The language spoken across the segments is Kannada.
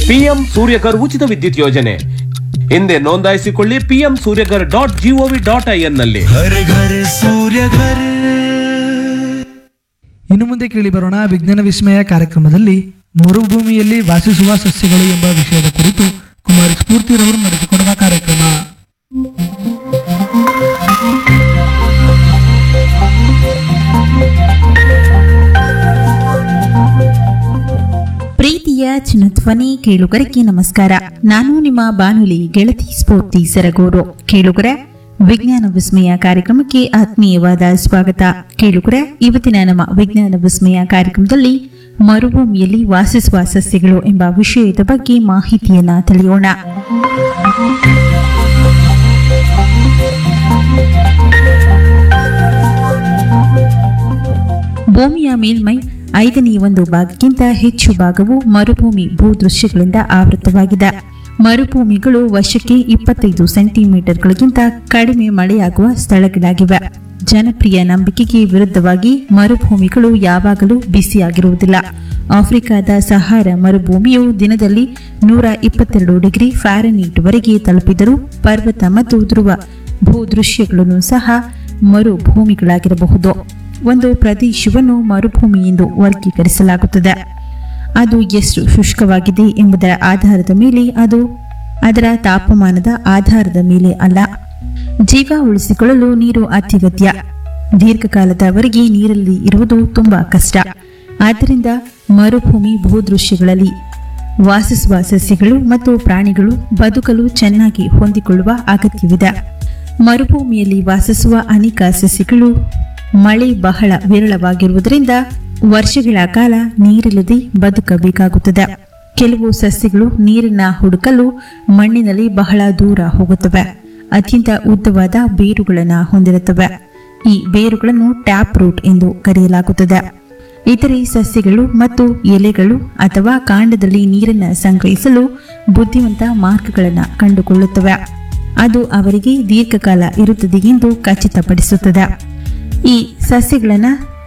ಪಿಎಂ ಸೂರ್ಯಕರ್ ಉಚಿತ ವಿದ್ಯುತ್ ಯೋಜನೆ ಹಿಂದೆ ನೋಂದಾಯಿಸಿಕೊಳ್ಳಿ PM Suryaghar dot GOV dot IN ನಲ್ಲಿ घर घर सूर्य घर ಇನ್ನು ಮುಂದೆ ಕೇಳಿ ಬರೋಣ ವಿಜ್ಞಾನ ವಿಸ್ಮಯ ಕಾರ್ಯಕ್ರಮದಲ್ಲಿ ಮರುಭೂಮಿಯಲ್ಲಿ ವಾಸಿಸುವ ಸಸ್ಯಗಳು ಎಂಬ ವಿಷಯದ ಕುರಿತು ಕುಮಾರಿ ಸ್ಫೂರ್ತಿರವರು ನಡೆಸಿಕೊಡುವ ಕಾರ್ಯಕ್ರಮ ಪ್ರೀತಿಯ ಚಿನ್ನಧ್ವನಿ ಕೇಳುಗರಿಗೆ ನಮಸ್ಕಾರ ನಾನು ನಿಮ್ಮ ಬಾನುಲಿ ಗೆಳತಿ ಸ್ಫೂರ್ತಿ ಸರಗೂರು ಕೇಳುಗರ ವಿಜ್ಞಾನ ವಿಸ್ಮಯ ಕಾರ್ಯಕ್ರಮಕ್ಕೆ ಆತ್ಮೀಯವಾದ ಸ್ವಾಗತ ಕೇಳುಗರ ಇವತ್ತಿನ ನಮ್ಮ ವಿಜ್ಞಾನ ವಿಸ್ಮಯ ಕಾರ್ಯಕ್ರಮದಲ್ಲಿ ಮರುಭೂಮಿಯಲ್ಲಿ ವಾಸಿಸುವ ಸಸ್ಯಗಳು ಎಂಬ ವಿಷಯದ ಬಗ್ಗೆ ಮಾಹಿತಿಯನ್ನ ತಿಳಿಯೋಣ ಭೂಮಿಯ ಮೇಲ್ಮೈ ಐದನೇ ಒಂದು ಭಾಗಕ್ಕಿಂತ ಹೆಚ್ಚು ಭಾಗವು ಮರುಭೂಮಿ ಭೂದೃಶ್ಯಗಳಿಂದ ಆವೃತವಾಗಿದೆ ಮರುಭೂಮಿಗಳು ವರ್ಷಕ್ಕೆ ಇಪ್ಪತ್ತೈದು ಸೆಂಟಿಮೀಟರ್ಗಳಿಗಿಂತ ಕಡಿಮೆ ಮಳೆಯಾಗುವ ಸ್ಥಳಗಳಾಗಿವೆ ಜನಪ್ರಿಯ ನಂಬಿಕೆಗೆ ವಿರುದ್ಧವಾಗಿ ಮರುಭೂಮಿಗಳು ಯಾವಾಗಲೂ ಬಿಸಿಯಾಗಿರುವುದಿಲ್ಲ ಆಫ್ರಿಕಾದ ಸಹಾರ ಮರುಭೂಮಿಯು ದಿನದಲ್ಲಿ ನೂರ ಇಪ್ಪತ್ತೆರಡು ಡಿಗ್ರಿ ಫ್ಯಾರನೀಟ್ ವರೆಗೆ ತಲುಪಿದರೂ ಪರ್ವತ ಮತ್ತು ಧ್ರುವ ಭೂದೃಶ್ಯಗಳನ್ನು ಸಹ ಮರುಭೂಮಿಗಳಾಗಿರಬಹುದು ಒಂದು ಪ್ರದೇಶವನ್ನು ಮರುಭೂಮಿ ಎಂದು ವರ್ಗೀಕರಿಸಲಾಗುತ್ತದೆ ಅದು ಎಷ್ಟು ಶುಷ್ಕವಾಗಿದೆ ಎಂಬುದರ ಆಧಾರದ ಮೇಲೆ ಅದು ಅದರ ತಾಪಮಾನದ ಆಧಾರದ ಮೇಲೆ ಅಲ್ಲ ಜೀವ ಉಳಿಸಿಕೊಳ್ಳಲು ನೀರು ಅತ್ಯಗತ್ಯ ದೀರ್ಘಕಾಲದವರೆಗೆ ನೀರಲ್ಲಿ ಇರುವುದು ತುಂಬಾ ಕಷ್ಟ ಆದ್ದರಿಂದ ಮರುಭೂಮಿ ಭೂದೃಶ್ಯಗಳಲ್ಲಿ ವಾಸಿಸುವ ಸಸ್ಯಗಳು ಮತ್ತು ಪ್ರಾಣಿಗಳು ಬದುಕಲು ಚೆನ್ನಾಗಿ ಹೊಂದಿಕೊಳ್ಳುವ ಅಗತ್ಯವಿದೆ ಮರುಭೂಮಿಯಲ್ಲಿ ವಾಸಿಸುವ ಅನೇಕ ಸಸ್ಯಗಳು ಮಳೆ ಬಹಳ ವಿರಳವಾಗಿರುವುದರಿಂದ ವರ್ಷಗಳ ಕಾಲ ನೀರಿಲ್ಲದೆ ಬದುಕಬೇಕಾಗುತ್ತದೆ ಕೆಲವು ಸಸ್ಯಗಳು ನೀರನ್ನ ಹುಡುಕಲು ಮಣ್ಣಿನಲ್ಲಿ ಬಹಳ ದೂರ ಹೋಗುತ್ತವೆ ಅತ್ಯಂತ ಉದ್ದವಾದ ಬೇರುಗಳನ್ನು ಹೊಂದಿರುತ್ತವೆ ಈ ಬೇರುಗಳನ್ನು ಟ್ಯಾಪ್ ರೂಟ್ ಎಂದು ಕರೆಯಲಾಗುತ್ತದೆ ಇತರೆ ಸಸ್ಯಗಳು ಮತ್ತು ಎಲೆಗಳು ಅಥವಾ ಕಾಂಡದಲ್ಲಿ ನೀರನ್ನು ಸಂಗ್ರಹಿಸಲು ಬುದ್ಧಿವಂತ ಮಾರ್ಗಗಳನ್ನು ಕಂಡುಕೊಳ್ಳುತ್ತವೆ ಅದು ಅವರಿಗೆ ದೀರ್ಘಕಾಲ ಇರುತ್ತದೆ ಎಂದು ಖಚಿತಪಡಿಸುತ್ತದೆ ಈ ಸಸ್ಯಗಳನ್ನು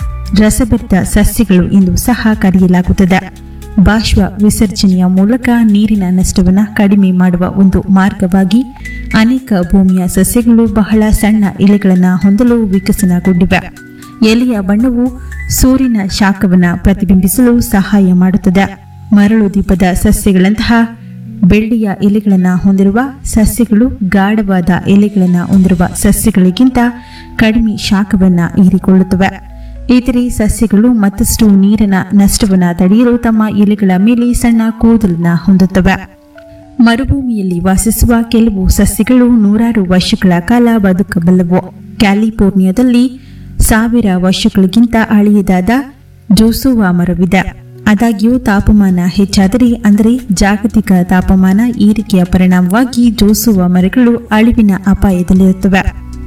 ರಸಭರಿತ ಸಸ್ಯಗಳು ಎಂದು ಸಹ ಕರೆಯಲಾಗುತ್ತದೆ ಬಾಷ್ಪ ವಿಸರ್ಜನೆಯ ಮೂಲಕ ನೀರಿನ ನಷ್ಟವನ್ನು ಕಡಿಮೆ ಮಾಡುವ ಒಂದು ಮಾರ್ಗವಾಗಿ ಅನೇಕ ಭೂಮಿಯ ಸಸ್ಯಗಳು ಬಹಳ ಸಣ್ಣ ಎಲೆಗಳನ್ನು ಹೊಂದಲು ವಿಕಸನಗೊಂಡಿವೆ ಎಲೆಯ ಬಣ್ಣವು ಸೂರ್ಯನ ಶಾಖವನ್ನು ಪ್ರತಿಬಿಂಬಿಸಲು ಸಹಾಯ ಮಾಡುತ್ತದೆ ಮರಳು ದೀಪದ ಸಸ್ಯಗಳಂತಹ ಬೆಳ್ಳಿಯ ಎಲೆಗಳನ್ನು ಹೊಂದಿರುವ ಸಸ್ಯಗಳು ಗಾಢವಾದ ಎಲೆಗಳನ್ನು ಹೊಂದಿರುವ ಸಸ್ಯಗಳಿಗಿಂತ ಕಡಿಮೆ ಶಾಖವನ್ನು ಹೀರಿಕೊಳ್ಳುತ್ತವೆ ಇತರೆ ಸಸ್ಯಗಳು ಮತ್ತಷ್ಟು ನೀರಿನ ನಷ್ಟವನ್ನು ತಡೆಯಲು ತಮ್ಮ ಎಲೆಗಳ ಮೇಲೆ ಸಣ್ಣ ಕೂದಲನ್ನು ಹೊಂದುತ್ತವೆ ಮರುಭೂಮಿಯಲ್ಲಿ ವಾಸಿಸುವ ಕೆಲವು ಸಸ್ಯಗಳು ನೂರಾರು ವರ್ಷಗಳ ಕಾಲ ಬದುಕಬಲ್ಲವು ಕ್ಯಾಲಿಫೋರ್ನಿಯಾದಲ್ಲಿ ಸಾವಿರ ವರ್ಷಗಳಿಗಿಂತ ಹಳೆಯದಾದ ಜೋಸುವಾ ಮರವಿದೆ ಆದಾಗ್ಯೂ ತಾಪಮಾನ ಹೆಚ್ಚಾದರೆ ಅಂದರೆ ಜಾಗತಿಕ ತಾಪಮಾನ ಏರಿಕೆಯ ಪರಿಣಾಮವಾಗಿ ಜೋಸುವ ಮರಗಳು ಅಳಿವಿನ ಅಪಾಯದಲ್ಲಿರುತ್ತವೆ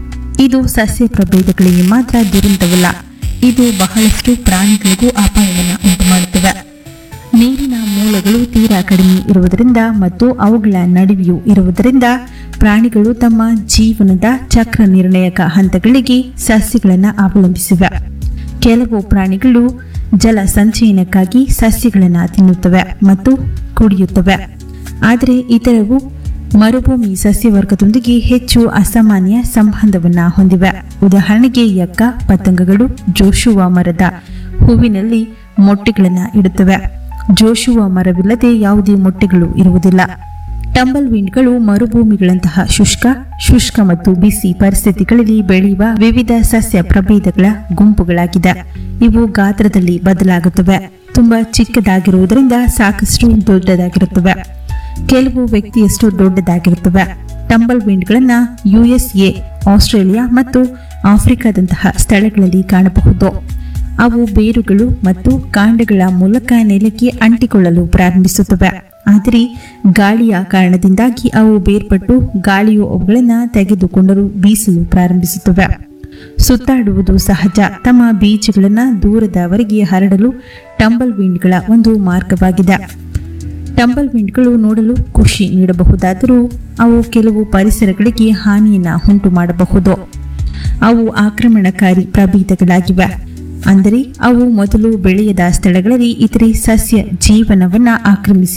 ಇದು ಸಸ್ಯ ಪ್ರಭೇದಗಳಿಗೆ ಮಾತ್ರ ದುರಂತವಲ್ಲ ಇದು ಬಹಳಷ್ಟು ಪ್ರಾಣಿಗಳಿಗೂ ಅಪಾಯವನ್ನು ಉಂಟುಮಾಡುತ್ತವೆ ನೀರಿನ ಮೂಲಗಳು ತೀರಾ ಕಡಿಮೆ ಇರುವುದರಿಂದ ಮತ್ತು ಅವುಗಳ ನಡುವೆಯೂ ಇರುವುದರಿಂದ ಪ್ರಾಣಿಗಳು ತಮ್ಮ ಜೀವನದ ಚಕ್ರ ನಿರ್ಣಾಯಕ ಹಂತಗಳಿಗೆ ಸಸ್ಯಗಳನ್ನು ಅವಲಂಬಿಸಿವೆ ಕೆಲವು ಪ್ರಾಣಿಗಳು ಜಲ ಸಂಚಯನಕ್ಕಾಗಿ ಸಸ್ಯಗಳನ್ನು ತಿನ್ನುತ್ತವೆ ಮತ್ತು ಕುಡಿಯುತ್ತವೆ ಆದರೆ ಇತರವು ಮರುಭೂಮಿ ಸಸ್ಯವರ್ಗದೊಂದಿಗೆ ಹೆಚ್ಚು ಅಸಾಮಾನ್ಯ ಸಂಬಂಧವನ್ನ ಹೊಂದಿವೆ ಉದಾಹರಣೆಗೆ ಯಕ್ಕ ಪತಂಗಗಳು ಜೋಶುವ ಮರದ ಹೂವಿನಲ್ಲಿ ಮೊಟ್ಟೆಗಳನ್ನು ಇಡುತ್ತವೆ ಜೋಶುವ ಮರವಿಲ್ಲದೆ ಯಾವುದೇ ಮೊಟ್ಟೆಗಳು ಇರುವುದಿಲ್ಲ ಟಂಬಲ್ ವಿಂಡ್ಗಳು ಮರುಭೂಮಿಗಳಂತಹ ಶುಷ್ಕ ಶುಷ್ಕ ಮತ್ತು ಬಿಸಿ ಪರಿಸ್ಥಿತಿಗಳಲ್ಲಿ ಬೆಳೆಯುವ ವಿವಿಧ ಸಸ್ಯ ಪ್ರಭೇದಗಳ ಗುಂಪುಗಳಾಗಿದೆ ಇವು ಗಾತ್ರದಲ್ಲಿ ಬದಲಾಗುತ್ತವೆ ತುಂಬಾ ಚಿಕ್ಕದಾಗಿರುವುದರಿಂದ ಸಾಕಷ್ಟು ದೊಡ್ಡದಾಗಿರುತ್ತವೆ ಕೆಲವು ವ್ಯಕ್ತಿಯಷ್ಟು ದೊಡ್ಡದಾಗಿರುತ್ತವೆ ಟಂಬಲ್ ವಿಂಡ್ಗಳನ್ನ ಯುಎಸ್ಎ ಆಸ್ಟ್ರೇಲಿಯಾ ಮತ್ತು ಆಫ್ರಿಕಾದಂತಹ ಸ್ಥಳಗಳಲ್ಲಿ ಕಾಣಬಹುದು ಅವು ಬೇರುಗಳು ಮತ್ತು ಕಾಂಡಗಳ ಮೂಲಕ ನೆಲಕ್ಕೆ ಅಂಟಿಕೊಳ್ಳಲು ಪ್ರಾರಂಭಿಸುತ್ತವೆ ಆದರೆ ಗಾಳಿಯ ಕಾರಣದಿಂದಾಗಿ ಅವು ಬೇರ್ಪಟ್ಟು ಗಾಳಿಯು ಅವುಗಳನ್ನು ತೆಗೆದುಕೊಂಡರು ಬೀಸಲು ಪ್ರಾರಂಭಿಸುತ್ತವೆ ಸುತ್ತಾಡುವುದು ಸಹಜ ತಮ್ಮ ಬೀಜಗಳನ್ನು ದೂರದವರೆಗೆ ಹರಡಲು ಟಂಬಲ್ ವಿಂಡ್ಗಳ ಒಂದು ಮಾರ್ಗವಾಗಿದೆ ಟಂಬಲ್ ವಿಂಡ್ಗಳು ನೋಡಲು ಖುಷಿ ನೀಡಬಹುದಾದರೂ ಅವು ಕೆಲವು ಪರಿಸರಗಳಿಗೆ ಹಾನಿಯನ್ನ ಉಂಟು ಮಾಡಬಹುದು ಅವು ಆಕ್ರಮಣಕಾರಿ ಪ್ರಭೇದಗಳಾಗಿವೆ ಅಂದರೆ ಅವು ಮೊದಲು ಬೆಳೆಯದ ಸ್ಥಳಗಳಲ್ಲಿ ಇತರೆ ಸಸ್ಯ ಜೀವನವನ್ನ ಆಕ್ರಮಿಸಿ